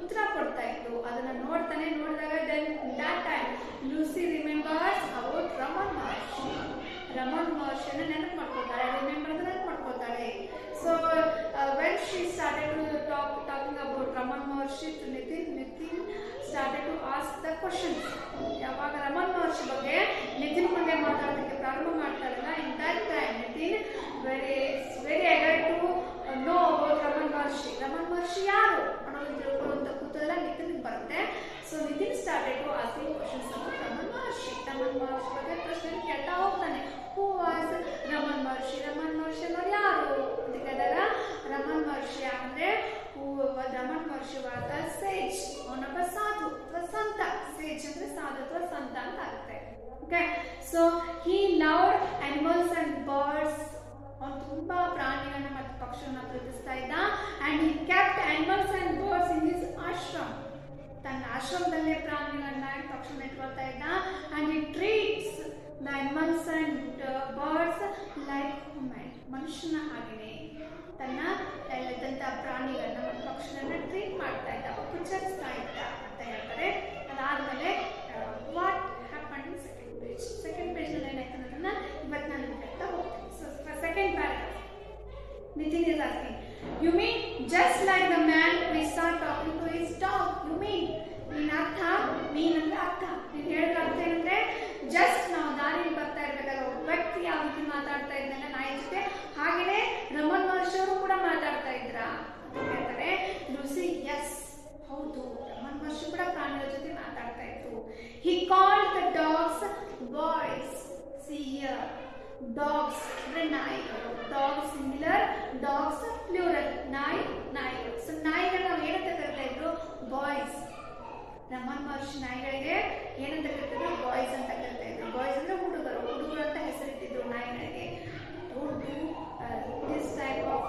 ಉತ್ತರ ಕೊಡ್ತಾ ಇತ್ತು ಅದನ್ನ ನೋಡ್ತಾನೆ ನೋಡಿದಾಗ then that time Lucy remembers about Raman Maharshi Raman ಮಹರ್ಷಿನ ನೆನಪು ಮಾಡ್ಕೊತಾಳೆ ರಿಮೆಂಬರ್ ಅಂದ್ರೆ ನೆನಪು ಮಾಡ್ಕೊತಾಳೆ so when she started to talk talking about Raman Maharshi to Nitin Nitin started to ask the questions ಯಾವಾಗ ರಮನ್ ಮಹರ್ಷಿ ಬಗ್ಗೆ ನಿತಿನ್ ಬಗ್ಗೆ ಮಾತಾಡೋದಕ್ಕೆ ಪ್ರಾರಂಭ ಮಾಡ್ತಾರಲ್ಲ in that time Nitin very very eager to know about Raman Maharshi Raman Maharshi ಯಾರು ಅನ್ನೋದು ತಿಳ್ಕೊಳ್ಳುವಂತ ಕುತೂಹಲ ನಿತಿನ್ಗೆ ಬರುತ್ತೆ so Nitin started to asking questions about Raman Maharshi Raman Maharshi ಬಗ್ಗೆ ಪ್ರಶ್ನೆ ಕೇಳ್ತಾ ಹೋಗ್ತಾನೆ ಹೂ ವಾಸ್ ರಮನ್ ಮಹರ್ಷಿ ರಮನ್ ಮಹರ್ಷಿ ಅನ್ನೋರು ಯಾರು ಅಂತ ಕೇಳಿದಾಗ ರಮನ್ ಮಹರ್ಷಿ ಅಂದ್ರೆ ಹೂ ರಮನ್ ಮಹರ್ಷಿ ವಾದ ಸೇಜ್ ಅವನೊಬ್ಬ ಸಾಧು ಅಥವಾ ಸಂತ ಸೇಜ್ ಅಂದ್ರೆ ಸಾಧು ಅಥವಾ ಸಂತ ಅಂತ ಆಗುತ್ತೆ okay so he love animals and birds ಅವನು ತುಂಬಾ ಪ್ರಾಣಿಗಳನ್ನ ಮತ್ತು ಪಕ್ಷಿಗಳನ್ನ ಪ್ರೀತಿಸ್ತಾ ಇದ್ದ and he kept animals and birds in his ashram ತನ್ನ ಆಶ್ರಮದಲ್ಲೇ ಪ್ರಾಣಿಗಳನ್ನ ಪಕ್ಷಿಗಳನ್ನ ಇಟ್ಕೊಳ್ತಾ ಇದ್ದ and he treats the animals and birds like human ಮನುಷ್ಯನ ಹಾಗೆಯೇ ತನ್ನ ಅಲ್ಲಿದ್ದಂಥ ಪ್ರಾಣಿಗಳನ್ನ ಮತ್ತು ಪಕ್ಷಿಗಳನ್ನ ಟ್ರೀಟ್ ಮಾಡ್ತಾ ಇದ್ದ ಉಪಚರಿಸ್ತಾ ಇದ್ದ ಅಂತ ಹೇಳ್ತಾರೆ ಅದಾದ್ಮೇಲೆ what happen in second page second ಪೇಜ್ನಲ್ಲಿ ಏನಾಯ್ತು ಅನ್ನೋದನ್ನ ಇವತ್ತು ನಾನು ನಿಮ್ಗೆ ಹೇಳ್ತಾ ಹೋಗ್ತೀನಿ so second paragraph Nitin is asking, you mean just like the man we saw talking to his dog? You mean? ನೀನ್ ಅರ್ಥ ಮೀನ್ ಅಂದ್ರೆ ಅರ್ಥ ನೀನ್ ಹೇಳಿದ ಅರ್ಥ ಏನಂದ್ರೆ ಜಸ್ಟ್ ನಾವು ದಾರಿಯಲ್ಲಿ ಬರ್ತಾ ಇರ್ಬೇಕಾದ್ರೆ ಒಬ್ಬ ವ್ಯಕ್ತಿ ಯಾವ ರೀತಿ ಮಾತಾಡ್ತಾ ಇದ್ದಾನೆ ನಾಯಿ ಜೊತೆ ಹಾಗೇನೆ ರಮನ್ ಮಹರ್ಷಿ ಅವರು ಕೂಡ ಮಾತಾಡ್ತಾ ಇದ್ರ ಅಂತ ಹೇಳ್ತಾರೆ ಲೂಸಿ ಎಸ್ ಹೌದು ರಮನ್ ಮಹರ್ಷಿ ಕೂಡ ಪ್ರಾಣಿಗಳ ಜೊತೆ ಮಾತಾಡ್ತಾ ಇದ್ರು he called the dogs boys see here dogs ಅಂದ್ರೆ ನಾಯಿಗಳು ಡಾಗ್ ಸಿಂಗ್ಯುಲರ್ ಡಾಗ್ಸ್ ಪ್ಲೂರಲ್ ನಾಯಿ ನಾಯಿಗಳು ಸೊ ನಾಯಿಗಳು ನಾವು ಏನಂತ ಕರಿತಾ ಇದ್ರು ಬಾಯ್ಸ್ ರಮನ್ ಮಹರ್ಷಿ ನಾಯಿಗಳಿಗೆ ಏನಂತ ಕರಿತಿದ್ರು ಬಾಯ್ಸ್ ಅಂತ ಕರಿತಾ ಇದ್ರು ಬಾಯ್ಸ್ ಅಂದ್ರೆ ಹುಡುಗರು ಹುಡುಗರು ಅಂತ ಹೆಸರಿಟ್ಟಿದ್ರು ನಾಯಿಗಳಿಗೆ don't do this type of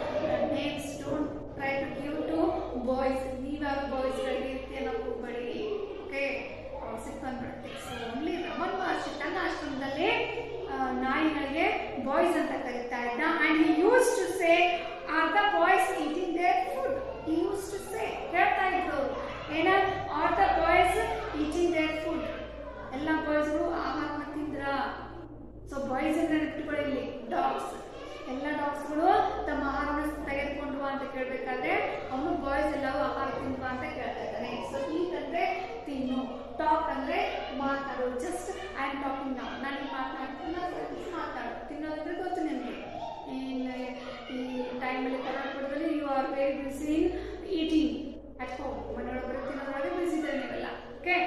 names don't try to give to boys ನೀವ್ಯಾವ ಬಾಯ್ಸ್ಗಳಿಗೆ ರೀತಿಯನ್ನ ಹೋಗ್ಬೇಡಿ ಓಕೆ ಸಿಕ್ಕಂದ್ಬಿಡುತ್ತೆ ಸೊ ಓನ್ಲಿ ರಮನ್ ಮಹರ್ಷಿ ತನ್ನ ಆಶ್ರಮದಲ್ಲಿ ಆ, ನಾಯಿಗಳಿಗೆ ಬಾಯ್ಸ್ ಅಂತ ಕರೀತಾ ಇದ್ದ and he use to say are the boys eating their food he use to say ಹೇಳ್ತಾ ಇದ್ರು ಏನ are the boys eating their food ಎಲ್ಲ ಬಾಯ್ಸ್ಗಳು ಆಹಾರನ ತಿಂದ್ರ ಸೊ ಬಾಯ್ಸ್ ಅಂತ ನೆನಪಿಟ್ಕೊಳ್ಳಿ ಇಲ್ಲಿ ಡಾಗ್ಸ್ ಎಲ್ಲ ಡಾಗ್ಸ್ಗಳು ತಮ್ಮ ಆಹಾರವನ್ನು ತೆಗೆದುಕೊಂಡು ಅಂತ ಕೇಳಬೇಕಾದ್ರೆ ಅವನು ಬಾಯ್ಸ್ ಎಲ್ಲವೂ ಆಹಾರ ತಿನ್ನುವ ಅಂತ ಕೇಳ್ತಾ ಇದ್ದಾನೆ ಸೊ ಈಟ್ ಅಂದ್ರೆ ತಿನ್ನು ಟಾಕ್ ಅಂದ್ರೆ ಮಾತಾಡು ಜಸ್ಟ್ ಐ ಆಮ್ ಟಾಕಿಂಗ್ ನಾವು ನಾನು ಮಾತಾಡ್ತೀನಿ ಮಾತಾಡು ತಿನ್ನೋದಂದ್ರೆ ಗೊತ್ತು ನಿನಗೆ ಇನ್ ಈ ಟೈಮಲ್ಲಿ ಕರ್ನಾಟಕದಲ್ಲಿ you are very busy in eating at home ಮನೆಯೊಳಗಡೆ ತಿನ್ನೋದ್ರೊಳಗೆ ಬಿಸಿ ಇದ್ದಾರೆ ನೀವೆಲ್ಲ ಓಕೆ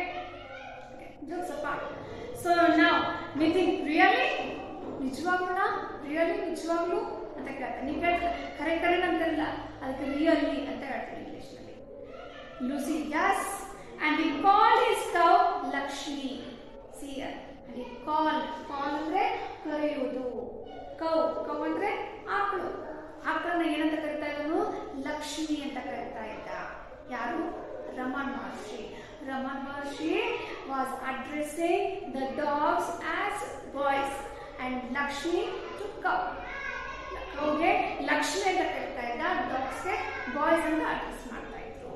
ಜೋಕ್ಸ್ ಅಪಾರ್ಟ್ ಸೊ ನಾವು ನಿತಿನ್ ರಿಯಲಿ ನಿಜವಾಗ್ಲೂ ರಿಯಲಿ ನಿಜವಾಗ್ಲೂ ಅಂತ ಕೇಳ್ತಾರೆ ನೀವು ಕೇಳ್ತಾರೆ ಕರೆ ಕರೆ ಅಂತಾರಲ್ಲ ಅದಕ್ಕೆ ರಿಯಲಿ ಅಂತ ಹೇಳ್ತಾರೆ ಇಂಗ್ಲೀಷ್ನಲ್ಲಿ Lucy yes and we call his cow Lakshmi see here and we call call ಅಂದ್ರೆ ಕರೆಯುವುದು ಕೌ ಕೌ ಅಂದ್ರೆ ಆಕಳು ಆಕಳನ್ನ ಏನಂತ ಕರಿತಾ ಇದ್ದನು ಲಕ್ಷ್ಮಿ ಅಂತ ಕರಿತಾ ಇದ್ದ ಯಾರು Raman Maharshi Raman Maharshi was addressing the dogs as boys and Lakshmi to cow ಕೌಗೆ ಲಕ್ಷ್ಮಿ ಅಂತ ಕರಿತಾ ಇದ್ದ ಡಾಗ್ಸ್ಗೆ ಬಾಯ್ಸ್ ಅಂತ ಅಡ್ರೆಸ್ ಮಾಡ್ತಾ ಇದ್ರು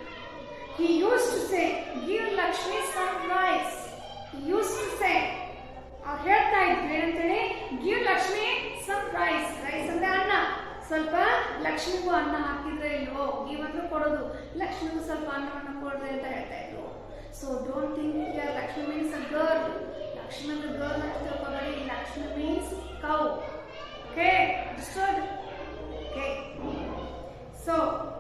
He used to say, give Lakshmi some rice. He used to say, ಅವ್ರು ಹೇಳ್ತಾ ಇದ್ರು ಏನಂತೇಳಿ give Lakshmi some rice rice ಅಂದ್ರೆ ಅನ್ನ ಸ್ವಲ್ಪ ಲಕ್ಷ್ಮಿಗೂ ಅನ್ನ ಹಾಕಿದ್ರೆ ಇಲ್ವೋ ಗಿವ್ ಅಂದ್ರೆ ಕೊಡೋದು ಲಕ್ಷ್ಮಿಗೂ ಸ್ವಲ್ಪ ಅನ್ನವನ್ನು ಕೊಡ್ರಿ ಅಂತ ಹೇಳ್ತಾ ಇದ್ರು so don't think here Lakshmi means a girl Lakshmi ಅಂದ್ರೆ ಗರ್ಲ್ ಅಂತ ತಿಳ್ಕೊಬೇಡಿ Lakshmi means cow okay understood okay so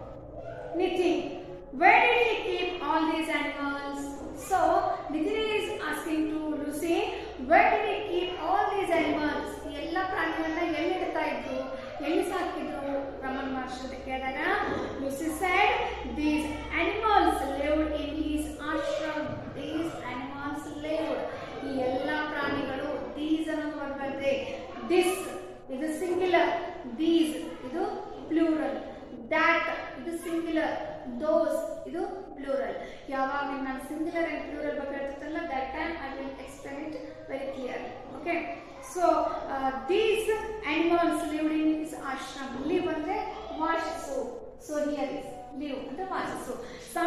Nitin, where did he keep all these animals? So, Nitin is asking to Lucy, where did he keep all these animals? ಈ ಎಲ್ಲ ಪ್ರಾಣಿಗಳನ್ನ ಎಲ್ಲಿ ಇಡ್ತಾ ಇದ್ರು ಎಲ್ಲಿ ಸಾಕಿದ್ರು ರಮನ್ ಮಹರ್ಷಿ ಅಂತ ಕೇಳಿದಾಗ Lucy said these animals lived in his ashram these animals lived ಈ ಎಲ್ಲ ಪ್ರಾಣಿಗಳು ದೀಸ್ ಅನ್ನೋದು ವರ್ಡ್ ಬರ್ತದೆ ದಿಸ್ ಇದು ಸಿಂಗ್ಯುಲರ್ ದೀಸ್ ಇದು ಪ್ಲೂರಲ್ ದ್ಯಾಟ್ ಇದು ಸಿಂಗ್ಯುಲರ್ ದೋಸ್ ಇದು ಪ್ಲೂರಲ್ ಯಾವಾಗ ನಾನು ಸಿಂಗ್ಯುಲರ್ ಅಂಡ್ ಪ್ಲೂರಲ್ ಬಗ್ಗೆ ಹೇಳ್ತಿರ್ತಲ್ಲ that time I will explain it very clear okay so these animals lived in his ashram live ಅಂದ್ರೆ ವಾಸಿಸು ಸೊ ಹಿಯರ್ ಇಸ್ ಲಿವ್ ಅಂದ್ರೆ ವಾಸಿಸು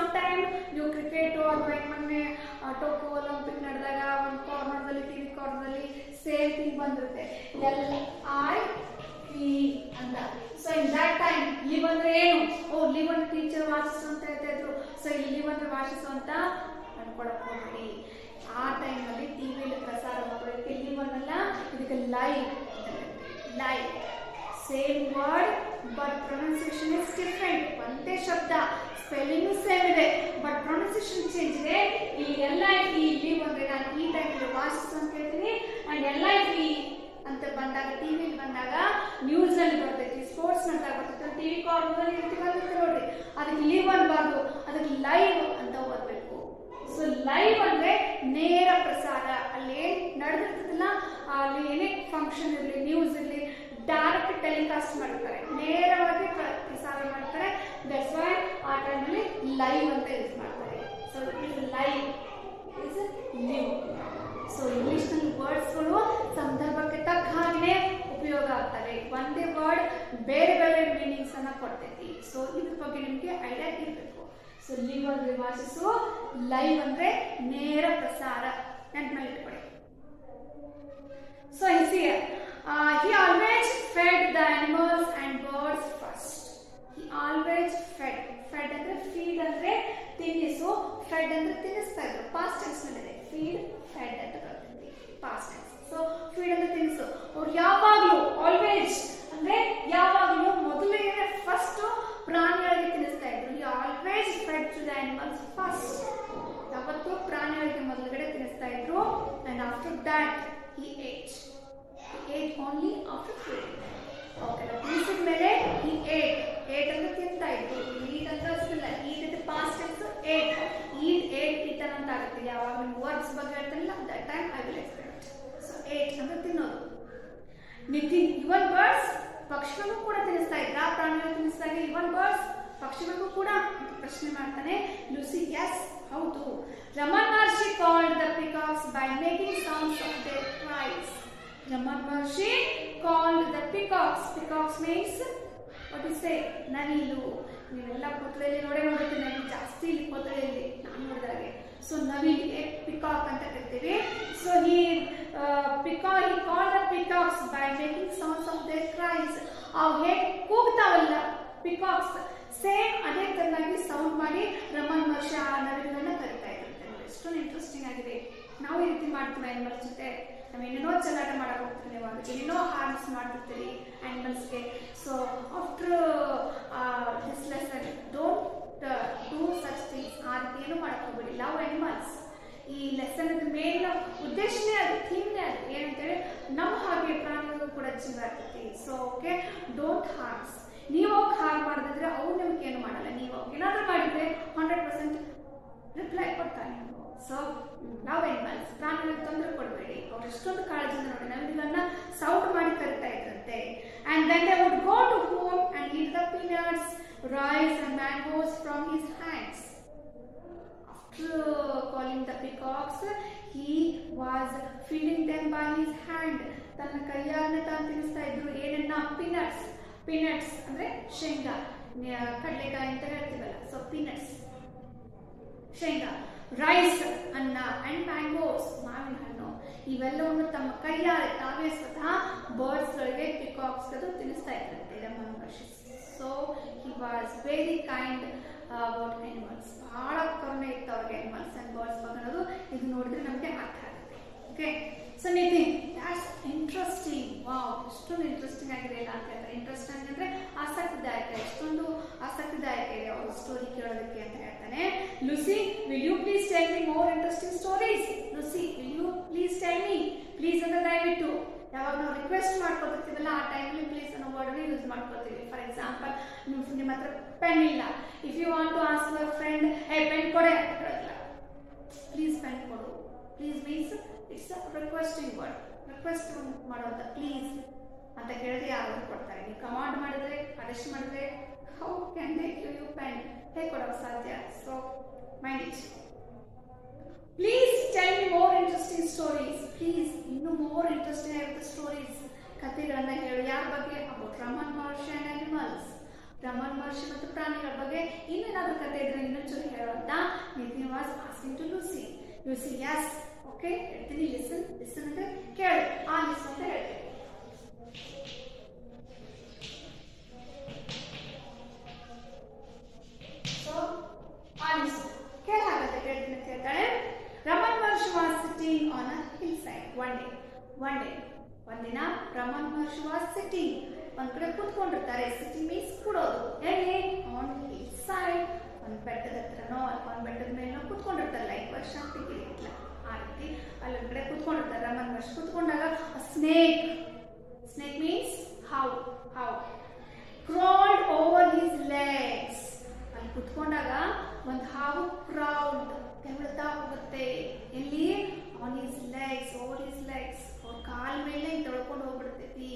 ನೀವು ಕ್ರಿಕೆಟ್ ಅಥವಾ ಈಗ ಮೊನ್ನೆ ಟೋಕೋ ಒಲಿಂಪಿಕ್ ನಡೆದಾಗ ಒಂದು ಕಾರ್ನರ್ದಲ್ಲಿ ಟಿವಿ ಕಾರ್ನರ್ದಲ್ಲಿ ಸೇಮ್ ಥಿಂಗ್ ಬಂದಿರುತ್ತೆ ಎಲ್ ಐ ಪಿ ಅಂತ so in that time live ಅಂದ್ರೆ ಏನು ಓ ಲಿವ್ ಅಂದ್ರೆ ಟೀಚರ್ ವಾಚಿಸು ಅಂತ ಹೇಳ್ತಾ ಇದ್ರು ಸೊ ಇಲ್ಲಿ ಲಿವ್ ಅಂದ್ರೆ ವಾಚಿಸು ಅಂತ ಅನ್ಕೊಳಕ್ ಹೋಗ್ಬೇಡಿ ಆ ಟೈಮಲ್ಲಿ ಟಿವಿಯಲ್ಲಿ ಪ್ರಸಾರ ಮಾಡೋದಕ್ಕೆ ಲಿವ್ ಅನ್ನಲ್ಲ ಇದಕ್ಕೆ live live same word but pronunciation is different ಒಂದೇ ಶಬ್ದ ಸ್ಪೆಲ್ಲಿಂಗ್ ಸೇಮ್ ಇದೆ ಬಟ್ ಪ್ರೊನೌನ್ಸಿಯೇಷನ್ ಚೇಂಜ್ ಇದೆ ಈ ಎಲ್ ಐ ಪಿ ಲಿವ್ ಅಂದ್ರೆ ನಾನು ಈ ಟೈಮಲ್ಲಿ ವಾಚಿಸು ಅಂತ ಹೇಳ್ತೀನಿ ಅಂಡ್ ಎಲ್ ಐ ಪಿ ಅಂತ ಬಂದಾಗ ಟಿವಿಲಿ ಬಂದಾಗ ನ್ಯೂಸ್ ಅಲ್ಲಿ ಬರ್ತೈತಿ ಸ್ಪೋರ್ಟ್ಸ್ ನಡೆದಾಗ ಬರ್ತೈತಿ ಟಿವಿ ಕಾರ್ನಲ್ಲಿ ಇರ್ತಿ ಬರ್ತೈತಿ ನೋಡ್ರಿ ಅದಕ್ಕೆ ಲೀವ್ ಅನ್ಬಾರ್ದು ಅದಕ್ಕೆ ಲೈವ್ ಅಂತ ಓದ್ಬೇಕು ಸೊ ಲೈವ್ ಅಂದ್ರೆ ನೇರ ಪ್ರಸಾರ ಅಲ್ಲಿ ಏನ್ ನಡೆದಿರ್ತದಲ್ಲ ಅಲ್ಲಿ ಏನೇ ಫಂಕ್ಷನ್ ಇರಲಿ ನ್ಯೂಸ್ ಇರಲಿ ಡೈರೆಕ್ಟ್ ಟೆಲಿಕಾಸ್ಟ್ ಮಾಡ್ತಾರೆ ನೇರವಾಗಿ ಪ್ರ- ಪ್ರಸಾರ ಮಾಡ್ತಾರೆ ದಟ್ಸ್ ವೈ ಆ ಟೈಮಲ್ಲಿ ಲೈವ್ ಅಂತ ಯೂಸ್ ಮಾಡ್ತಾರೆ so it live is live so ಇಂಗ್ಲಿಷ್ನಲ್ಲಿ ವರ್ಡ್ಸ್ಗಳು ಸಂದರ್ಭಕ್ಕೆ ತಕ್ಕ ಹಾಗೆ ಉಪಯೋಗ ಆಗ್ತವೆ ಒಂದೇ ವರ್ಡ್ ಬೇರೆ ಬೇರೆ ಮೀನಿಂಗ್ಸ್ ಅನ್ನ ಕೊಡ್ತೈತಿ ಸೊ ಇದ್ರ ಬಗ್ಗೆ ನಿಮಗೆ ಐಡಿಯಾ ಇರಬೇಕು ಸೊ ಲಿವ್ ಅಂದ್ರೆ ವಾಚಿಸು ಲೈವ್ ಅಂದ್ರೆ ನೇರ ಪ್ರಸಾರ ನೆನಪಲ್ಲಿ ಇಟ್ಕೊಳ್ಳಿ So you see, uh, he always fed the animals and birds first. He always fed. Fed ಅಂದ್ರೆ feed ಅಂದ್ರೆ ತಿನ್ನಿಸು fed ಅಂದ್ರೆ ತಿನ್ನಿಸ್ತಾ ಇದ್ರು ಪಾಸ್ಟ್ ಟೆನ್ಸ್ ನಲ್ಲಿದೆ feed fed ಅಂತ ಬರ್ತೈತಿ ಪಾಸ್ಟ್ ಟೆನ್ಸ್ ಸೊ feed ಅಂದ್ರೆ ತಿನ್ನಿಸು ಅವ್ರು ಯಾವಾಗಲೂ ಆಲ್ವೇಸ್ ಅಂದ್ರೆ ಯಾವಾಗಲೂ ಮೊದಲಿಗೆ ಫಸ್ಟ್ ಪ್ರಾಣಿಗಳಿಗೆ ತಿನ್ನಿಸ್ತಾ ಇದ್ರು he always fed to the animals first ಯಾವತ್ತು ಪ್ರಾಣಿಗಳಿಗೆ ಮೊದಲುಗಡೆ ತಿನ್ನಿಸ್ತಾ ಇದ್ರು and after that he ate he ate only after food okay ತಿನ್ಸಿದ ಮೇಲೆ he ate ate ಅಂದ್ರೆ ತಿಂತಾ ಇತ್ತು ಈಟ್ ಅಂತ ಅಷ್ಟಿಲ್ಲ ಈಟ್ ಅಂತ past tense ate eat ate eaten ಅಂತ ಆಗುತ್ತೆ ಯಾವಾಗ ನೀವು ವರ್ಡ್ಸ್ ಬಗ್ಗೆ ಹೇಳ್ತಾನಿಲ್ಲ that time I will explain so ate ಅಂದ್ರೆ ತಿನ್ನೋದು ನಿತಿನ್ ಇವನ್ ಬರ್ಡ್ಸ್ ಪಕ್ಷಿಗಳಿಗೂ ಕೂಡ ತಿನ್ನಿಸ್ತಾ ಇದ್ರ ಪ್ರಾಣಿಗಳು ತಿನ್ನಿಸಿದಾಗ ಇವನ್ ಬರ್ಡ್ಸ್ ಪಕ್ಷಿಗಳಿಗೂ ಕೂಡ ಅಂತ ಪ್ರಶ್ನೆ ಮಾಡ್ತಾನೆ ಲೂಸಿ ಎಸ್ ಹೌದು Raman Maharshi called the peacocks by making sounds of their cries Raman Maharshi called the peacocks peacocks means what is say ನವಿಲು ನೀವೆಲ್ಲ ಕೊತ್ತಲೆಯಲ್ಲಿ ನೋಡೇ ನೋಡುತ್ತೀನಿ ನವಿಲು ಜಾಸ್ತಿ ಇಲ್ಲಿ ಕೊತ್ತಲೆಯಲ್ಲಿ ನಾನು ನೋಡಿದಾಗೆ ಸೊ ನವಿಲಿಗೆ ಪಿಕಾಕ್ ಅಂತ ಕರಿತೀವಿ ಸೊ ಈ ಪಿಕಾ he call the peacocks by making sounds of their cries ಅವು ಹೇಗೆ ಕೂಗ್ತಾವಲ್ಲ ಪಿಕಾಕ್ಸ್ ಸೇಮ್ ಅದೇ ತರನಾಗಿ ಸೌಂಡ್ ಮಾಡಿ ರಮನ್ ಮಹರ್ಷಿ ಆ ನವಿಲುಗಳನ್ನ ಕರಿತಾ ಇರುತ್ತೆ ನೋಡಿ, ಎಷ್ಟೊಂದು ಇಂಟ್ರೆಸ್ಟಿಂಗ್ ಆಗಿದೆ ನಾವು ಈ ರೀತಿ ಮಾಡ್ತೀವಿ ಅನಿಮಲ್ಸ್ ಜೊತೆ ನಾವು ಏನೇನೋ ಚೆಲ್ಲಾಟ ಮಾಡಕ್ ಹೋಗ್ತೀವಿ ನೀವು ಅದಕ್ಕೆ ಏನೇನೋ ಹಾರ್ಮ್ಸ್ ಮಾಡ್ತಿರ್ತೀರಿ ಅನಿಮಲ್ಸ್ಗೆ so after this lesson don't do such things ಆ ರೀತಿ ಏನು ಮಾಡಕ್ ಹೋಗ್ಬೇಡಿ ಲವ್ ಅನಿಮಲ್ಸ್ ಈ ಲೆಸನ್ ಮೇನ್ ಉದ್ದೇಶನೇ ಅದು ಥೀಮ್ನೇ ಅದು ಏನಂತೇಳಿ ನಮ್ಮ ಹಾಗೆ ಪ್ರಾಣಿಗಳು ಕೂಡ ಜೀವ ಇರ್ತೈತಿ ಸೊ ಓಕೆ ಡೋಂಟ್ ಹಾರ್ಮ್ಸ್ ನೀವು ಹೋಗಿ ಹಾರ್ಮ್ ಮಾಡಿದ್ರೆ ಅವ್ರು ನಿಮ್ಗೆ ಏನು ಮಾಡಲ್ಲ ನೀವು ಏನಾದ್ರೂ ಮಾಡಿದ್ರೆ ಹಂಡ್ರೆಡ್ ಪರ್ಸೆಂಟ್ ರಿಪ್ಲೈ ಕೊಡ್ತಾನೆ ಸೊ ಲವ್ ಅನಿಮಲ್ಸ್ ಪ್ರಾಣಿಗಳಿಗೆ ತೊಂದರೆ ಕೊಡಬೇಡಿ ಅವ್ರು ಎಷ್ಟೊಂದು ಕಾಳಜಿಯಿಂದ ನೋಡಿ ನವಿಲನ್ನ ಸೌಂಡ್ ಮಾಡಿ ಕರಿತಾ ಇದ್ರಂತೆ and then they would go to home and eat the peanuts rice and mangoes from his hands After calling the peacocks, he was feeding them by his hand. ತನ್ನ ಕೈಯಾನೆ ತಾನು ತಿನ್ನಿಸ್ತಾ ಇದ್ರು ಏನನ್ನ ಪೀನಟ್ಸ್ ಪೀನಟ್ಸ್ ಅಂದ್ರೆ ಶೇಂಗಾ ನ್ಯ- ಕಡ್ಲೆಕಾಯಿ ಅಂತ ಹೇಳ್ತೀವಲ್ಲ ಸೊ ಪೀನಟ್ಸ್ ಶೇಂಗಾ ರೈಸ್ ಅನ್ನ ಅಂಡ್ ಮ್ಯಾಂಗೋಸ್ ಮಾವಿನ ಹಣ್ಣು ಇವೆಲ್ಲವನ್ನು ತಮ್ಮ ಕೈಯಾರೆ ತಾವೇ ಸ್ವತಃ ಬರ್ಡ್ಸ್ ಗಳಿಗೆ ಪಿಕಾಕ್ಸ್ ಅದು ತಿನ್ನಿಸ್ತಾ ಇದ್ರಂತೆ Raman Maharshi so he was very kind about animals ಬಹಳ ಕರುಣೆ ಇತ್ತು ಅವ್ರಿಗೆ ಅನಿಮಲ್ಸ್ ಅಂಡ್ ಬರ್ಡ್ಸ್ ಬಗ್ಗೆ ಅನ್ನೋದು ಇದು ನೋಡಿದ್ರೆ ನಮಗೆ ಅರ್ಥ ಆಗುತ್ತೆ okay so Nitin that's interesting wow ಎಷ್ಟೊಂದು ಇಂಟ್ರೆಸ್ಟಿಂಗ್ ಆಗಿದೆ ಇಲ್ಲ ಅಂತ ಹೇಳ್ತಾರೆ ಇಂಟ್ರೆಸ್ಟಿಂಗ್ ಅಂದ್ರೆ ಆಸಕ್ತಿದಾಯಕ ಎಷ್ಟೊಂದು ಆಸಕ್ತಿದಾಯಕ ಇದೆ ಅವ್ರ ಸ್ಟೋರಿ ಕೇಳೋದಕ್ಕೆ ಅಂತ ಹೇಳ್ತಾನೆ Lucy will you please tell me more interesting stories Lucy will you please tell me please ಅಂತ ದಯವಿಟ್ಟು ಯಾವಾಗ ನಾವು ರಿಕ್ವೆಸ್ಟ್ ಮಾಡ್ಕೊತಿರ್ತೀವಲ್ಲ ಆ ಟೈಮಲ್ಲಿ ಪ್ಲೀಸ್ ಅನ್ನೋ ವರ್ಡ್ನ ಯೂಸ್ ಮಾಡ್ಕೊತೀವಿ ಫಾರ್ ಎಕ್ಸಾಂಪಲ್ ನಿಮ್ಮ ಹತ್ರ ಪೆನ್ ಇಲ್ಲ if you want to ask your friend hey pen ಕೊಡೆ ಅಂತ ಹೇಳೋದಿಲ್ಲ ಪ್ಲೀಸ್ ಪೆನ್ ಕೊಡು please means it's a requesting word request ಮಾಡೋಂಥ ಪ್ಲೀಸ್ ಅಂತ ಕೇಳಿದ್ರೆ ಯಾರು ಕೊಡ್ತಾರೆ ನೀವು ಕಮಾಂಡ್ ಮಾಡಿದ್ರೆ ಆದೇಶ ಮಾಡಿದ್ರೆ how can they give you pen ಹೇಗೆ ಕೊಡೋಕೆ ಸಾಧ್ಯ so mind it please tell me more interesting stories please ಇನ್ನೂ ಮೋರ್ ಇಂಟ್ರೆಸ್ಟಿಂಗ್ ಆಗಿರುತ್ತೆ ಸ್ಟೋರೀಸ್ ಕಥೆಗಳನ್ನ ಹೇಳು ಯಾರ ಬಗ್ಗೆ about Raman Maharshi and animals Raman Maharshi ಮತ್ತು ಪ್ರಾಣಿಗಳ ಬಗ್ಗೆ ಇನ್ನೇನಾದ್ರೂ ಕಥೆ ಇದ್ರೆ ಇನ್ನೊಂಚೂರು ಹೇಳೋಣ ಅಂತ Nitin was asking to Lucy Lucy yes okay ಹೇಳ್ತೀನಿ ಲಿಸನ್ ಲಿಸನ್ ಅಂದ್ರೆ ಕೇಳು ಆ ಲಿಸನ್ ಅಂತ ಹೇಳ್ತೀನಿ ಸೊ ಆಲಿಸು ಕೇಳ ಹಾಗಾದ್ರೆ ಹೇಳ್ತೀನಿ ಅಂತ ಹೇಳ್ತಾಳೆ Raman Maharshi was sitting on a hillside one day one day ಒಂದಿನ ರಮನ್ ಮಹರ್ಷಿ ವಾಸ್ ಸಿಟ್ಟಿಂಗ್ ಒಂದ್ ಕಡೆ ಕೂತ್ಕೊಂಡಿರ್ತಾರೆ ಸಿಟ್ಟಿಂಗ್ ಮೀನ್ಸ್ ಕೂಡೋದು ಎಲ್ಲಿ ಆನ್ ಹಿಲ್ ಸೈಡ್ ಒಂದ್ ಬೆಟ್ಟದ ಹತ್ರನೋ ಅಥವಾ ಒಂದ್ ಬೆಟ್ಟದ ಮೇಲೋ ಕೂತ್ಕೊಂಡಿರ್ತಾರೆ ಲೈಕ್ ವರ್ಷ ಇಲ್ಲ ಆ ರೀತಿ ಅಲ್ಲೊಂದ್ ಕಡೆ ಕೂತ್ಕೊಂಡಿರ್ತಾರೆ ರಮನ್ ಮಹರ್ಷಿ ಕೂತ್ಕೊಂಡಾಗ snake snake means how how crawled over his legs ಅಲ್ಲಿ ಕುತ್ಕೊಂಡಾಗ ಒಂದು ಹಾವು ಕ್ರೌಡ್ ತೆವಳ್ತಾ ಹೋಗುತ್ತೆ ಎಲ್ಲಿ on his legs over his legs ಅವ್ರ ಕಾಲ್ ಮೇಲೆ ತೊಳ್ಕೊಂಡು ಹೋಗ್ಬಿಡ್ತೈತಿ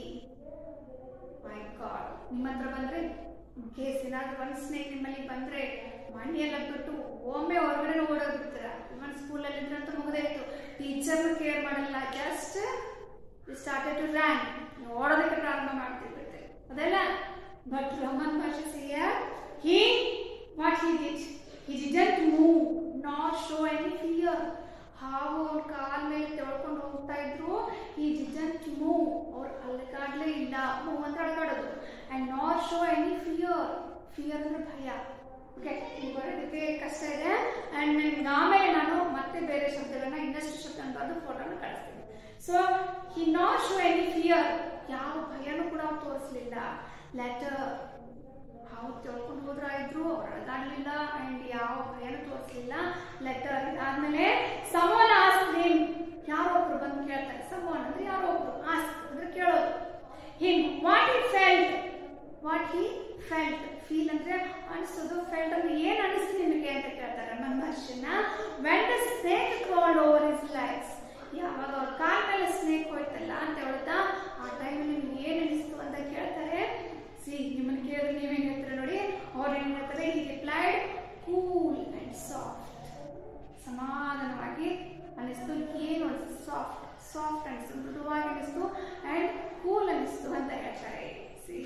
ಮೈ ಗಾಡ್ ನಿಮ್ಮ ಹತ್ರ ಬಂದ್ರೆ ಕೇಸ್ ಏನಾದ್ರು ಒಂದು ಸ್ನೇಕ್ ನಿಮ್ಮಲ್ಲಿ ಬಂದ್ರೆ ಮಣ್ಣಿ ಎಲ್ಲ ಬಿಟ್ಟು ಒಮ್ಮೆ ಹೊರಗಡೆ ಓಡೋಗ್ಬಿಡ್ತೀರ ಇವನ್ ಸ್ಕೂಲಲ್ಲಿ ಇದ್ರಂತೂ ಮುಗಿದಾಯ್ತು ಟೀಚರ್ನು ಕೇರ್ ಮಾಡಲ್ಲ ಜಸ್ಟ್ ಸ್ಟಾರ್ಟೆಡ್ ಟು ರ್ಯಾನ್ ಓಡೋದಕ್ಕೆ ಪ್ರಾರಂಭ ಮಾಡ್ತಿರ್ಬೇಕು ಅದೆಲ್ಲ ಬಟ್ ರಮನ್ ಭಾಷೆ he what he did he didn't move not show any fear ಹಾವು ಅವ್ರ ಕಾಲ್ ಮೇಲೆ ತೆಳ್ಕೊಂಡು ಹೋಗ್ತಾ ಇದ್ರು ಈ ಡಿಡಂಟ್ ಮೂವ್ ಅವ್ರು ಅಲ್ಗಾಡ್ಲೇ ಇಲ್ಲ ಮೂವ್ ಅಂತ ಅಡ್ಗಾಡೋದು and not show any fear fear ಅಂದ್ರೆ ಭಯ ಓಕೆ ಈಗ ಬರೋದಕ್ಕೆ ಕಷ್ಟ ಇದೆ ಅಂಡ್ ನಿಮ್ಗೆ ಆಮೇಲೆ ನಾನು ಮತ್ತೆ ಬೇರೆ ಶಬ್ದಗಳನ್ನ ಇನ್ನಷ್ಟು ಶಬ್ದ ಬರೆದು ಫೋಟೋನ ಕಳಿಸ್ತೀನಿ so he not show any fear ಯಾವ ಭಯನೂ ಕೂಡ ಅವ್ರು ತೋರಿಸ್ಲಿಲ್ಲ ಲೆಟರ್ ಹಾವು ತಿಳ್ಕೊಂಡು ಹೋದ್ರ ಇದ್ರು ಅವ್ರು ಅಳಗಾಡ್ಲಿಲ್ಲ ಅಂಡ್ ಯಾವ ಭಯನೂ ತೋರಿಸ್ಲಿಲ್ಲ ಲೆಟರ್ ಆದ್ಮೇಲೆ ಸಮೋನ್ ಆಸ್ಕ್ ಹಿಮ್ ಯಾರೋ ಒಬ್ರು ಬಂದು ಕೇಳ್ತಾರೆ ಸಮೋನ್ ಅಂದ್ರೆ ಯಾರೋ ಒಬ್ರು ಆಸ್ಕ್ ಅಂದ್ರೆ ಕೇಳೋದು him what he felt what he felt feel ಅಂದ್ರೆ ಅನಿಸೋದು ಫೆಲ್ಟ್ ಅಂದ್ರೆ ಏನ್ ಅನಿಸ್ತು ನಿಮಗೆ ಅಂತ ಕೇಳ್ತಾರೆ ನಮ್ಮ ಭಾಷೆನ when the snake crawled over his lives ಯಾವಾಗ ಅವ್ರ ಕಾಲ್ ಮೇಲೆ ಸ್ನೇಕ್ ಹೋಯ್ತಲ್ಲ ಅಂತ ಹೇಳ್ತಾ ಆ ಟೈಮಲ್ಲಿ ನಿಮ್ಗೆ ಏನ್ ಅನಿಸ್ತು ಅಂತ ಕೇಳ್ತಾರೆ ಸಿ ನಿಮ್ಮನ್ನ ಕೇಳಿದ್ರೆ ನೀವೇನ್ ಹೇಳ್ತೀರ ನೋಡಿ ಅವ್ರು ಏನ್ ಹೇಳ್ತಾರೆ he replied cool and soft ಸಮಾಧಾನವಾಗಿ ಅನಿಸ್ತು ಏನು ಅನಿಸ್ತು ಸಾಫ್ಟ್ ಸಾಫ್ಟ್ ಅನಿಸ್ತು ಮೃದುವಾಗಿ ಅನಿಸ್ತು ಅಂಡ್ ಕೂಲ್ ಅನಿಸ್ತು ಅಂತ ಹೇಳ್ತಾರೆ see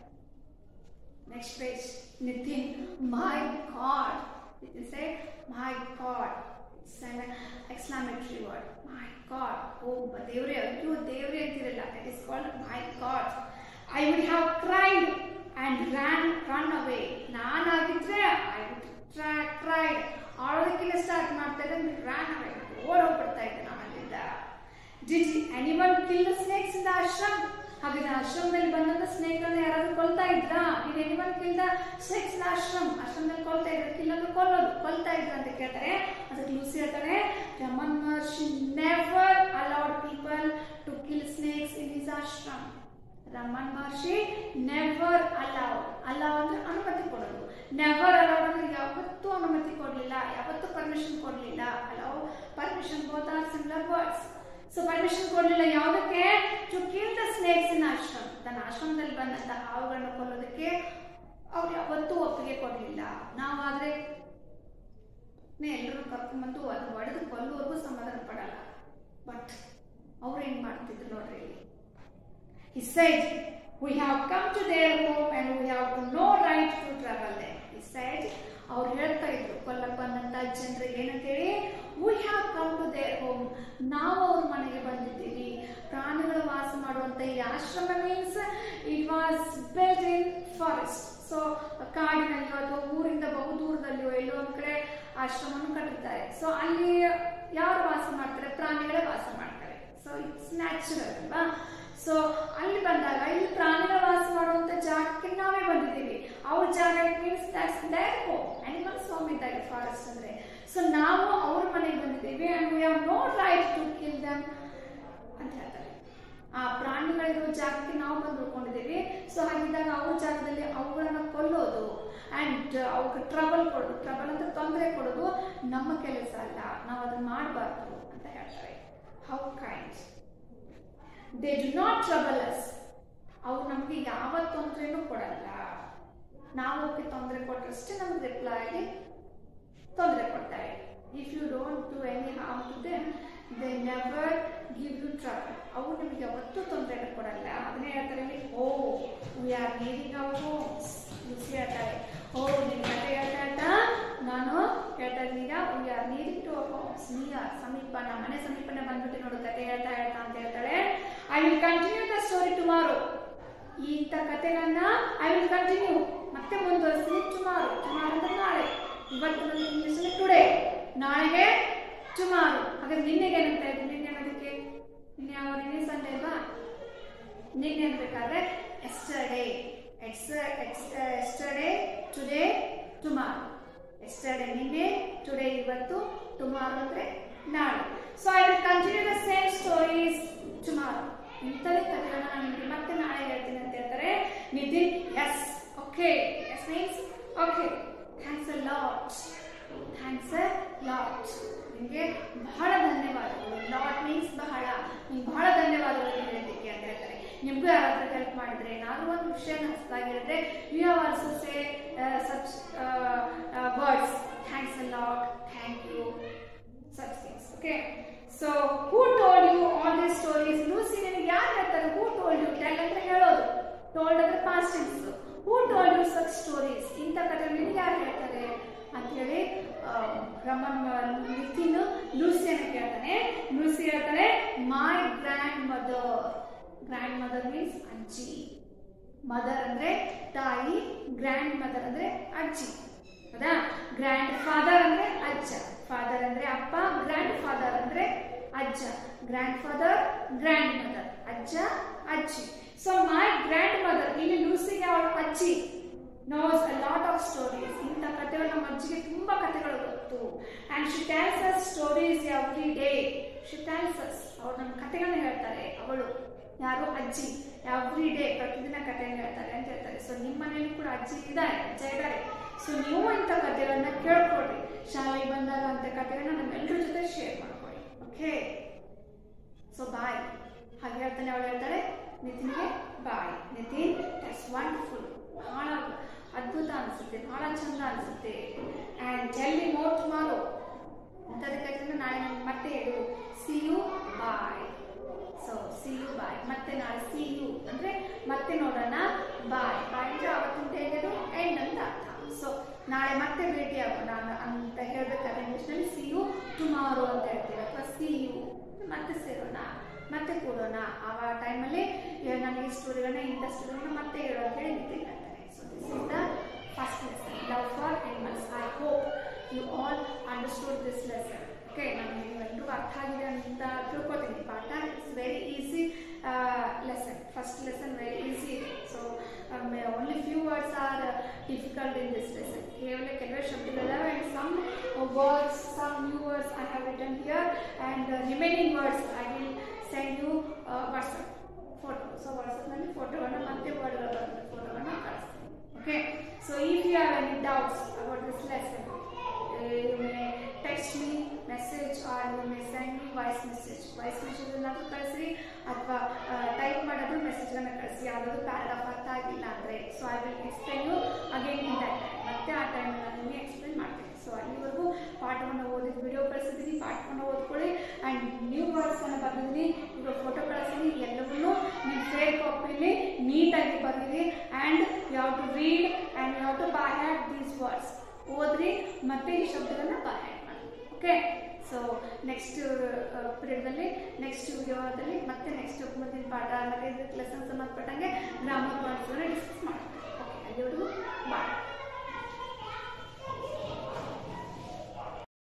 next page Nitin my God Nitin say my God it's an exclamatory word my God ಓ ದೇವ್ರೆ ಅಯ್ಯೋ ದೇವ್ರೆ ಅಂತಿರಲ್ಲ that is called my God I would have cried and ran run away ನಾನಾಗಿದ್ರೆ ಐ ವುಡ್ ಟ್ರೈ ಕ್ರೈಡ್ ಆಡೋದಕ್ಕಿಂತ start ಮಾಡ್ತಾ ಇದ್ದೆ ran away ಓಡ್ ಹೋಗ್ಬಿಡ್ತಾ ಇದ್ದೆ ನಾನು ಅಲ್ಲಿಂದ did anyone kill the snakes in the ashram ಹಾಗಾದ್ರೆ ಆಶ್ರಮದಲ್ಲಿ ಬಂದಂತ ಸ್ನೇಕ್ಗಳನ್ನ ಯಾರಾದ್ರೂ ಕೊಲ್ತಾ ಇದ್ರಾ did anyone kill the snakes in ashram ಆಶ್ರಮದಲ್ಲಿ ಕೊಲ್ತಾ ಇದ್ರು ಕಿಲ್ ಅಂದ್ರೆ ಕೊಲ್ಲೋದು ಕೊಲ್ತಾ ಇದ್ರು ಅಂತ ಕೇಳ್ತಾರೆ ಅದಕ್ಕೆ ಲೂಸಿ ಹೇಳ್ತಾರೆ Raman Maharshi never allowed people to kill snakes in his ashram Raman Maharshi never allowed allow ಅಂದ್ರೆ ಅನುಮತಿ ಕೊಡೋದು ನೆವರ್ ಅಲೌಡ್ ಅಂದ್ರೆ ಯಾವತ್ತೂ ಅನುಮತಿ ಕೊಡಲಿಲ್ಲ ಯಾವತ್ತೂ ಪರ್ಮಿಷನ್ ಕೊಡಲಿಲ್ಲ allow permission both are similar words so permission ಕೊಡಲಿಲ್ಲ ಯಾವುದಕ್ಕೆ to kill the snakes in ashram ತನ್ನ ಆಶ್ರಮದಲ್ಲಿ ಬಂದಂತ ಹಾವುಗಳನ್ನ ಕೊಲ್ಲೋದಕ್ಕೆ ಅವ್ರು ಯಾವತ್ತೂ ಒಪ್ಪಿಗೆ ಕೊಡಲಿಲ್ಲ ನಾವಾದ್ರೆ ಎಲ್ಲರೂ ಕರ್ಕೊಂಡ್ಬಂದು ಅದು ಒಡೆದು ಕೊಲ್ಲುವರೆಗೂ ಸಮಾಧಾನ ಪಡಲ್ಲ ಬಟ್ ಅವ್ರು ಏನ್ ಮಾಡ್ತಿದ್ರು ನೋಡ್ರಿ ಇಲ್ಲಿ He said, We have come to their home and we have no right to travel there. He said, ಅವ್ರು ಹೇಳ್ತಾ ಇದ್ರು ಕೊಲ್ಲಕ್ ಬಂದಂತ ಜನರಿಗೆ ಏನಂತೇಳಿ we have come to their home ನಾವು ಅವ್ರ ಮನೆಗೆ ಬಂದಿದ್ದೀವಿ ಪ್ರಾಣಿಗಳು ವಾಸ ಮಾಡುವಂತ ಈ ಆಶ್ರಮ means it was built in forest so ಕಾಡಿನಲ್ಲಿಯೋ ಅಥವಾ ಊರಿಂದ ಬಹು ದೂರದಲ್ಲಿಯೋ ಎಲ್ಲೋ ಒಂದ್ ಕಡೆ ಆಶ್ರಮವನ್ನು ಕಟ್ಟಿರ್ತಾರೆ ಸೊ ಅಲ್ಲಿ ಯಾರು ವಾಸ ಮಾಡ್ತಾರೆ ಪ್ರಾಣಿಗಳೇ ವಾಸ ಮಾಡ್ತಾರೆ ಸೊ ಇಟ್ಸ್ ನ್ಯಾಚುರಲ್ ಅಲ್ವಾ ಸೊ ಅಲ್ಲಿ ಬಂದಾಗ ಇಲ್ಲಿ ಪ್ರಾಣಿಗಳು ವಾಸ ಮಾಡುವಂತ ಜಾಗಕ್ಕೆ ನಾವೇ ಬಂದಿದ್ದೀವಿ ಅವ್ರ ಜಾಗ means that's their home animals home ಇದ್ದಾಗ ಫಾರೆಸ್ಟ್ ಅಂದ್ರೆ ಸೊ ನಾವು ಅವ್ರ ಮನೆಗೆ ಬಂದಿದ್ದೀವಿ and we have no right to kill them ಅಂತ ಹೇಳ್ತಾರೆ ಆ ಪ್ರಾಣಿಗಳಿರೋ ಜಾಗಕ್ಕೆ ನಾವು ಬಂದು ಉಳ್ಕೊಂಡಿದ್ದೀವಿ ಸೊ ಹಾಗಿದ್ದಾಗ ಅವ್ರ ಜಾಗದಲ್ಲಿ ಅವುಗಳನ್ನ ಕೊಲ್ಲೋದು ಅಂಡ್ ಅವಕ್ಕೆ ಟ್ರಬಲ್ ಕೊಡೋದು ಟ್ರಬಲ್ ಅಂತ ತೊಂದರೆ ಕೊಡೋದು ನಮ್ಮ ಕೆಲಸ ಅಲ್ಲ ನಾವು ಅದನ್ನ ಮಾಡಬಾರ್ದು ಅಂತ ಹೇಳ್ತಾರೆ how kind they do not trouble us ಅವ್ರು ನಮಗೆ ಯಾವ ತೊಂದರೆನೂ ಕೊಡಲ್ಲ ನಾವು ಅವಕ್ಕೆ ತೊಂದರೆ ಕೊಟ್ಟರಷ್ಟೇ ನಮ್ಗೆ ರಿಪ್ಲೈ ಆಗಿ ತೊಂದರೆ ಕೊಡ್ತಾರೆ if you don't do any harm to them they never give you trouble ಅವು ನಿಮಗೆ ಯಾವತ್ತೂ ತೊಂದರೆ ಕೊಡಲ್ಲ ಅದನ್ನೇ ಹೇಳ್ತಾರೆ ಇಲ್ಲಿ oh we are leaving our homes ಹೇಳ್ತಾರೆ ಓ ನಿಮ್ಮ ಕತೆ ಹೇಳ್ತಾ ಹೇಳ್ತಾ ನಾನು ಹೇಳ್ತಾ ಹೋಮ್ಸ್ ನಿಯರ್ ಸಮೀಪ ನಮ್ಮ ಮನೆ ಸಮೀಪನೇ ಬಂದ್ಬಿಟ್ಟು ನೋಡು ಕತೆ ಹೇಳ್ತಾ ಹೇಳ್ತಾ ಅಂತ ಹೇಳ್ತಾಳೆ I will continue the story tomorrow ಇಂಥ ಕತೆಗಳನ್ನ ಐ ವಿಲ್ ಕಂಟಿನ್ಯೂ ಮತ್ತೆ ಮುಂದುವರಿಸ್ತೀನಿ ಟುಮಾರೋ ಟುಮಾರೋ ಅಂದ್ರೆ ನಾಳೆ ಇವತ್ತು ನನ್ನ ಇಂಗ್ಲೀಷಲ್ಲಿ ಟುಡೇ ನಾಳೆಗೆ ಟುಮಾರೋ ಹಾಗಾದ್ರೆ ನಿನ್ನೆಗೆ ಏನಂತ ಇದ್ದು ನಿನ್ನೆ ಅನ್ನೋದಕ್ಕೆ ನಿನ್ನೆ ಯಾವ ನಿನ್ನೆ ಸಂಡೇ ಅಲ್ವಾ ನಿನ್ನೆ ಅನ್ಬೇಕಾದ್ರೆ ಎಸ್ಟರ್ಡೇ ಎಕ್ಸ್ ಎಸ್ಟರ್ಡೇ ಟುಡೇ ಟುಮಾರೋ ಎಸ್ಟರ್ಡೇ ನಿನ್ನೆ ಟುಡೇ ಇವತ್ತು ಟುಮಾರೋ ಅಂದ್ರೆ ನಾಳೆ so I will continue the same stories tomorrow ಇಂಥದೇ ಕಥೆಗಳನ್ನ ನಾನು ನಿಮಗೆ ಮತ್ತೆ ನಾಳೆ ಹೇಳ್ತೀನಿ ಅಂತ ಹೇಳ್ತಾರೆ Nitin yes okay yes means okay thanks a lot thanks a lot ನಿಮಗೆ ಬಹಳ ಧನ್ಯವಾದಗಳು ಲಾಟ್ ಮೀನ್ಸ್ ಬಹಳ ನಿಮ್ಗೆ ಬಹಳ ಧನ್ಯವಾದಗಳು ಹೇಳೋದಕ್ಕೆ ಅಂತ ಹೇಳ್ತಾರೆ ನಿಮಗೂ ಯಾರಾದ್ರೂ ಹೆಲ್ಪ್ ಮಾಡಿದ್ರೆ ಏನಾದ್ರೂ ಒಂದು ವಿಷಯ ಹೊಸದಾಗಿರುತ್ತೆ you have also say such words thanks a lot thank you such things. Okay. So, who told you all these stories? Lucy ನಿನಗೆ ಯಾರು ಹೇಳ್ತಾರೆ ಹೂ ಟೋಲ್ಡ್ ಯು ಟೆಲ್ ಅಂದ್ರೆ ಹೇಳೋದು ಟೋಲ್ಡ್ ಅಂದ್ರೆ past tense who told you such stories ಇಂಥ ಕಥೆ ನಿನಗೆ ಯಾರು ಹೇಳ್ತಾರೆ ಅಂತ ಹೇಳಿ ರಮನ್ ನಿತಿನ್ ಲೂಸಿಯನ್ನ ಕೇಳ್ತಾನೆ ಲೂಸಿ ಹೇಳ್ತಾನೆ my grandmother grandmother means ಅಜ್ಜಿ ಮದರ್ ಅಂದ್ರೆ ತಾಯಿ ಗ್ರ್ಯಾಂಡ್ ಮದರ್ ಅಂದ್ರೆ ಅಜ್ಜಿ ಹೌದಾ ಗ್ರ್ಯಾಂಡ್ ಫಾದರ್ ಅಂದ್ರೆ ಅಜ್ಜ ಫಾದರ್ ಅಂದ್ರೆ ಅಪ್ಪ ಗ್ರ್ಯಾಂಡ್ ಫಾದರ್ ಅಂದ್ರೆ ಅಜ್ಜ ಗ್ರ್ಯಾಂಡ್ ಫಾದರ್ ಗ್ರ್ಯಾಂಡ್ ಮದರ್ ಅಜ್ಜ ಅಜ್ಜಿ ಸೊ ಮೈ ಗ್ರ್ಯಾಂಡ್ ಮದರ್ ಇಲ್ಲಿ ಲೂಸಿಗೆ ಅವಳ ಅಜ್ಜಿ knows a lot of stories ಇಂಥ ಕಥೆಗಳು ನಮ್ಮ ಅಜ್ಜಿಗೆ ತುಂಬಾ ಕಥೆಗಳು ಗೊತ್ತು and she tells us stories every day she tells us ಅವ್ರು ನಮ್ಮ ಕಥೆಗಳನ್ನ ಹೇಳ್ತಾರೆ ಅವಳು ಯಾರು ಅಜ್ಜಿ ಎವ್ರಿ ಡೇ ಪ್ರತಿದಿನ ಕಥೆಯನ್ನು ಹೇಳ್ತಾರೆ ಅಂತ ಹೇಳ್ತಾರೆ ಸೊ ನಿಮ್ಮ ಮನೇಲಿ ಕೂಡ ಅಜ್ಜಿ ಇದ್ದಾರೆ ಅಜ್ಜ ಇದ್ದಾರೆ ಸೊ ನೀವು ಇಂಥ ಕಥೆಗಳನ್ನ ಕೇಳ್ಕೊಡ್ರಿ ಶಾಲೆಗೆ ಬಂದಾಗ ಅಂತ ಕಥೆಗಳನ್ನ ನಮ್ಮೆಲ್ಲರ ಜೊತೆ ಶೇರ್ ಮಾಡ್ಕೊಳ್ಳಿ ಓಕೆ ಸೊ ಬಾಯ್ ಹಾಗೆ ಹೇಳ್ತಾನೆ ಅವಳು ಹೇಳ್ತಾಳೆ ನಿತಿನ್ಗೆ ಬಾಯ್ ನಿತಿನ್ ದಟ್ಸ್ ವಂಡರ್ಫುಲ್ ಬಹಳ ಅದ್ಭುತ ಅನಿಸುತ್ತೆ ಬಹಳ ಚಂದ ಅನಿಸುತ್ತೆ ಆ್ಯಂಡ್ ಜಲ್ದಿ ಮೋರ್ ಟುಮಾರೋ ಅಂಥದಕ್ಕಾಗಿ ನಾಳೆ ನಾನು ಮತ್ತೆ ಹೇಳು see you bye so see you bye ಮತ್ತೆ ನಾಳೆ ಸಿ ಯು ಅಂದ್ರೆ ಮತ್ತೆ ನೋಡೋಣ ಬಾಯ್ ಬಾಯ್ ಅಂದ್ರೆ ಅವತ್ತಿನ ಹೇಳೋದು ಎಂಡ್ ಅಂತ ಅರ್ಥ ಸೊ ನಾಳೆ ಮತ್ತೆ ಭೇಟಿ ಆಗೋಣ ಅಂತ ಹೇಳ್ಬೇಕಾದ್ರೆ ಇಂಗ್ಲೀಷ್ನಲ್ಲಿ ಸಿ ಯು ಟುಮಾರೋ ಅಂತ ಹೇಳ್ತೀವಿ ಅಥವಾ ಸಿ ಯು ಮತ್ತೆ ಸೇರೋಣ ಮತ್ತೆ ಕೂಡೋಣ ಆ ಟೈಮಲ್ಲಿ ನನಗೆ ಈ ಸ್ಟೋರಿಗಳನ್ನ ಇಂಥ ಸ್ಟೋರಿಗಳನ್ನ ಮತ್ತೆ ಹೇಳು ಅಂತ ಹೇಳಿ ನಿತಿನ್ ಹೇಳ್ತಾರೆ so this is the first lesson love for animals I hope you all understood this lesson okay ನನಗೆ ನೀವೆಲ್ಲರೂ ಅರ್ಥ ಆಗಿದೆ ಅಂತ ತಿಳ್ಕೊತೀನಿ ಪಾಠ it's very easy lesson first lesson very easy ಇದೆ so only few words are difficult in this lesson ಕೇವಲ ಕೆಲವೇ ಶಬ್ದಗಳಿದಾವೆ and some words some new words I have written here and remaining words I will send you WhatsApp photo so ವಾಟ್ಸಪ್ನಲ್ಲಿ ಫೋಟೋವನ್ನು ಮತ್ತೆ ವರ್ಡ್ಗಳು ಬರುತ್ತೆ ಫೋಟೋವನ್ನು ಕಳಿಸ್ತೀನಿ okay so if you have any doubts about this lesson you may text me message or you may send me voice message voice message ಏನಾದರೂ ಕಳಿಸ್ರಿ ಅಥವಾ type ಮಾಡೋದು ಮೆಸೇಜನ್ನು ಕಳಿಸಿ ಯಾವುದಾದ್ರು ಪ್ಯಾರಾಗ್ರಾಫ್ ಅರ್ಥ ಆಗಿಲ್ಲ ಅಂದರೆ so I will explain you again in that time ಮತ್ತೆ ಆ ಟೈಮ್ ನಾನು ನಿಮಗೆ ಎಕ್ಸ್ಪ್ಲೈನ್ ಮಾಡ್ತೀನಿ ಸೊ ಅಲ್ಲಿವರೆಗೂ ಪಾಠವನ್ನು ಓದಿದ ವಿಡಿಯೋ ಕಳಿಸಿದ್ದೀನಿ ಪಾಠವನ್ನು ಓದ್ಕೊಳ್ಳಿ ಆ್ಯಂಡ್ ನ್ಯೂ ವರ್ಡ್ಸನ್ನು ಬರೆದಿದ್ದೀನಿ ಇವಾಗ ಫೋಟೋ ಕಳಿಸಿದ್ದೀನಿ ಎಲ್ಲವನ್ನೂ ನಿಮ್ಮ ಫೇರ್ ಕಾಪಿಲಿ ನೀಟಾಗಿ ಬರೆದಿರಿ and you have to read and you have to by heart these words ಓದ್ರಿ ಮತ್ತೆ ಈ ಶಬ್ದಗಳನ್ನ ಬಾಯ್ ಮಾಡಿ ಓಕೆ ಸೊ ನೆಕ್ಸ್ಟ್ ಪೀರಿಯಡ್ದಲ್ಲಿ ನೆಕ್ಸ್ಟ್ ವಿಡಿಯೋದಲ್ಲಿ ಮತ್ತೆ ನೆಕ್ಸ್ಟ್ ಮುಂದಿನ ಪಾಠ ಮತ್ತೆ